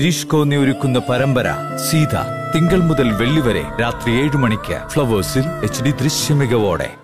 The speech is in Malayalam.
ഗിരീഷ് കോന്നി ഒരുക്കുന്ന പരമ്പര സീത തിങ്കൾ മുതൽ വെള്ളി വരെ രാത്രി ഏഴ് മണിക്ക് ഫ്ലവേഴ്സിൽ എച്ച് ഡി ദൃശ്യമികവോടെ